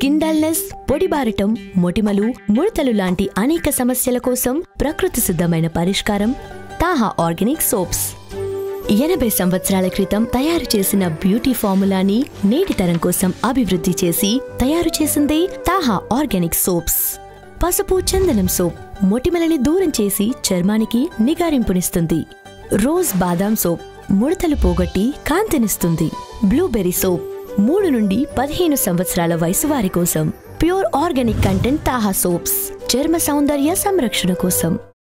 skin dullness పొడిబారటం మొటిమలు ముడతలు లాంటి అనేక సమస్యల కోసం ప్రకృతి సిద్ధమైన పరిష్కారం తాహా ఆర్గానిక్ సోప్స్ ఎనభై సంవత్సరాల క్రితం తయారు చేసిన బ్యూటీ ఫార్ములాని నేటి తరం కోసం అభివృద్ధి చేసి తయారు చేసిందే తాహా ఆర్గానిక్ సోప్స్ పసుపు చందనం సోప్ మొటిమలని దూరం చేసి చర్మానికి నిగారింపునిస్తుంది రోజ్ బాదాం సోప్ ముడతలు పోగొట్టి కాంతినిస్తుంది బ్లూబెర్రీ సోప్ మూడు నుండి పదిహేను సంవత్సరాల వయసు వారి కోసం pure organic content Taha soaps చర్మ సౌందర్య సంరక్షణ కోసం